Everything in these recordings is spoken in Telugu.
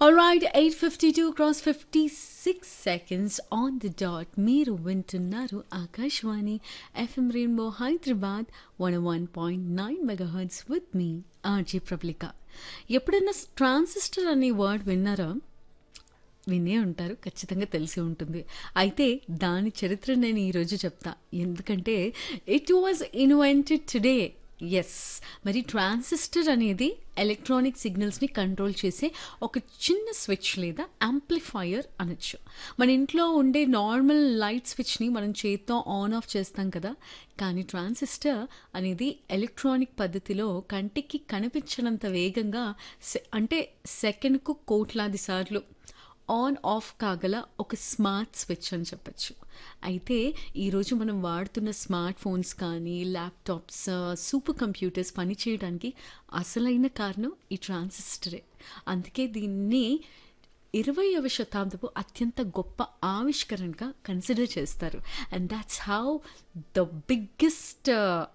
All right, 852 cross 56 seconds on the dot. మీరు వింటున్నారు Akashvani FM rainbow Hyderabad one one point nine megahertz with మీ ఆర్జే ప్రబ్లిక ఎప్పుడైనా ట్రాన్సిస్టర్ అనే వర్డ్ విన్నారా వినే ఉంటారు ఖచ్చితంగా తెలిసి ఉంటుంది అయితే దాని చరిత్ర నేను ఈరోజు చెప్తా ఎందుకంటే it was invented today yes మరి ట్రాన్సిస్టర్ అనేది ఎలక్ట్రానిక్ సిగ్నల్స్ని కంట్రోల్ చేసే ఒక చిన్న స్విచ్ లేదా యాంప్లిఫైయర్ అనొచ్చు మన ఇంట్లో ఉండే నార్మల్ లైట్ స్విచ్ని మనం చేత్తో ఆన్ ఆఫ్ చేస్తాం కదా కానీ ట్రాన్సిస్టర్ అనేది ఎలక్ట్రానిక్ పద్ధతిలో కంటికి కనిపించనంత వేగంగా సె- అంటే సెకండ్కు కోట్లాది సార్లు ఆన్ ఆఫ్ కాగల ఒక స్మార్ట్ స్విచ్ అని చెప్పచ్చు అయితే ఈరోజు మనం వాడుతున్న స్మార్ట్ ఫోన్స్ కానీ ల్యాప్టాప్స్ సూపర్ కంప్యూటర్స్ పనిచేయడానికి అసలైన కారణం ఈ ట్రాన్సిస్టరే అందుకే దీన్ని ఇరవైవ శతాబ్దపు అత్యంత గొప్ప ఆవిష్కరణగా కన్సిడర్ చేస్తారు and that's how the biggest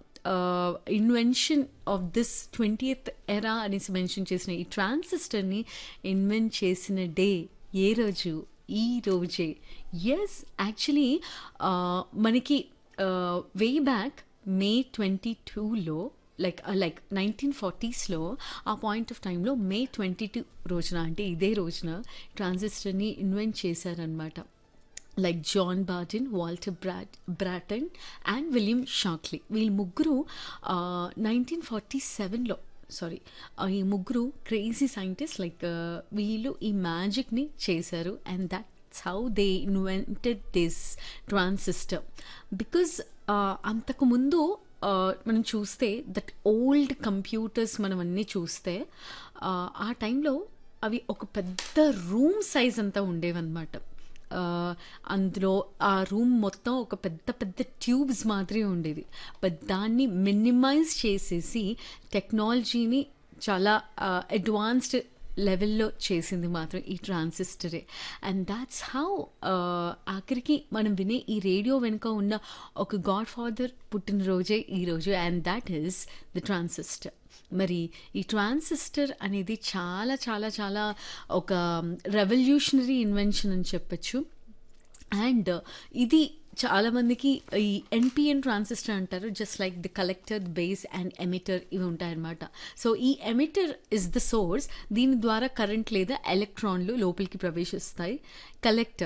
invention of this twentieth era అనేసి మెన్షన్ చేసిన ఈ ట్రాన్సిస్టర్ని ఇన్వెంట్ చేసిన డే ఏ రోజు ఈ రోజే ఎస్ యాక్చువల్లీ మనకి వే బ్యాక్ మే ట్వంటీ టూలో లైక్ లైక్ నైన్టీన్ ఫార్టీస్లో ఆ పాయింట్ ఆఫ్ టైంలో మే ట్వంటీ టూ రోజున అంటే ఇదే రోజున ట్రాన్సిస్టర్ని ఇన్వెంట్ చేశారనమాట like John Bardeen Walter Bratt Brattain and William Shockley వీళ్ళు ముగ్గురు నైన్టీన్ ఫార్టీ సెవెన్లో సారీ ఈ ముగ్గురు క్రేజీ సైంటిస్ట్ లైక్ వీళ్ళు ఈ మ్యాజిక్ని చేశారు and that's how they invented this transistor because అంతకుముందు uh, మనం చూస్తే దట్ ఓల్డ్ కంప్యూటర్స్ మనం అన్నీ చూస్తే uh, ఆ టైంలో అవి ఒక పెద్ద రూమ్ సైజ్ అంతా ఉండేవన్నమాట ఆ, అందులో ఆ రూమ్ మొత్తం ఒక పెద్ద పెద్ద ట్యూబ్స్ మాదిరి ఉండేది బట్ దాన్ని మినిమైజ్ చేసేసి టెక్నాలజీని చాలా అడ్వాన్స్డ్ లెవెల్లో చేసింది మాత్రం ఈ ట్రాన్సిస్టరే అండ్ దాట్స్ హౌ ఆఖరికి మనం వినే ఈ రేడియో వెనుక ఉన్న ఒక గాడ్ ఫాదర్ పుట్టినరోజే ఈరోజు and that is the transistor మరి ఈ ట్రాన్సిస్టర్ అనేది చాలా చాలా చాలా ఒక రెవల్యూషనరీ ఇన్వెన్షన్ అని చెప్పచ్చు అండ్ ఇది చాలామందికి ఈ ఎన్పిఎన్ ట్రాన్సిస్టర్ అంటారు just like the collector base and emitter ఇవి ఉంటాయన్నమాట సో ఈ ఎమిటర్ ఇస్ ద సోర్స్ దీని ద్వారా కరెంట్ లేదా ఎలక్ట్రాన్లు లోపలికి ప్రవేశిస్తాయి కలెక్టర్